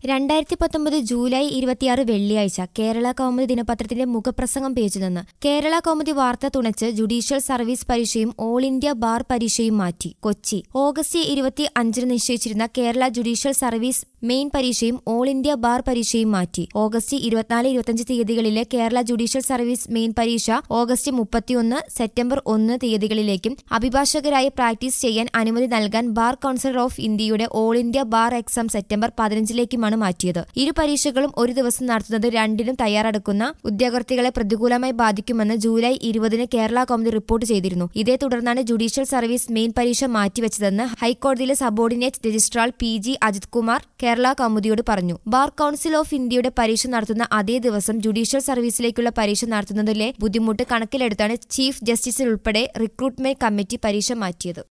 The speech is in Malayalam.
രണ്ടായിരത്തി പത്തൊമ്പത് ജൂലൈ ഇരുപത്തിയാറ് വെള്ളിയാഴ്ച കേരള കൗമുദി ദിനപത്രത്തിന്റെ മുഖപ്രസംഗം പേജിൽ നിന്ന് കേരള കൗമുദി വാർത്ത തുണച്ച് ജുഡീഷ്യൽ സർവീസ് പരീക്ഷയും ഓൾ ഇന്ത്യ ബാർ പരീക്ഷയും മാറ്റി കൊച്ചി ഓഗസ്റ്റ് ഇരുപത്തി അഞ്ചിന് നിശ്ചയിച്ചിരുന്ന കേരള ജുഡീഷ്യൽ സർവീസ് മെയിൻ പരീക്ഷയും ഓൾ ഇന്ത്യ ബാർ പരീക്ഷയും മാറ്റി ഓഗസ്റ്റ് ഇരുപത്തിനാല് ഇരുപത്തിയഞ്ച് തീയതികളിലെ കേരള ജുഡീഷ്യൽ സർവീസ് മെയിൻ പരീക്ഷ ഓഗസ്റ്റ് മുപ്പത്തിയൊന്ന് സെപ്റ്റംബർ ഒന്ന് തീയതികളിലേക്കും അഭിഭാഷകരായി പ്രാക്ടീസ് ചെയ്യാൻ അനുമതി നൽകാൻ ബാർ കൌൺസിൽ ഓഫ് ഇന്ത്യയുടെ all India bar exam September പതിനഞ്ചിലേക്കുമാണ് മാറ്റിയത് ഇരു പരീക്ഷകളും ഒരു ദിവസം നടത്തുന്നത് രണ്ടിനും തയ്യാറെടുക്കുന്ന ഉദ്യോഗാർത്ഥികളെ പ്രതികൂലമായി ബാധിക്കുമെന്ന് ജൂലൈ ഇരുപതിന് കേരള കൗമുദി റിപ്പോർട്ട് ചെയ്തിരുന്നു ഇതേ തുടർന്നാണ് ജുഡീഷ്യൽ സർവീസ് മെയിൻ പരീക്ഷ മാറ്റിവെച്ചതെന്ന് ഹൈക്കോടതിയിലെ subordinate registrar P G Ajith Kumar Kerala കൗമുദിയോട് പറഞ്ഞു ബാർ കൌൺസിൽ ഓഫ് ഇന്ത്യയുടെ പരീക്ഷ നടത്തുന്ന അതേ ദിവസം ജുഡീഷ്യൽ സർവീസിലേക്കുള്ള പരീക്ഷ നടത്തുന്നതിലെ ബുദ്ധിമുട്ട് കണക്കിലെടുത്താണ് ചീഫ് ജസ്റ്റിസിൽ ഉൾപ്പെടെ റിക്രൂട്ട്മെന്റ് കമ്മിറ്റി പരീക്ഷ മാറ്റിയത്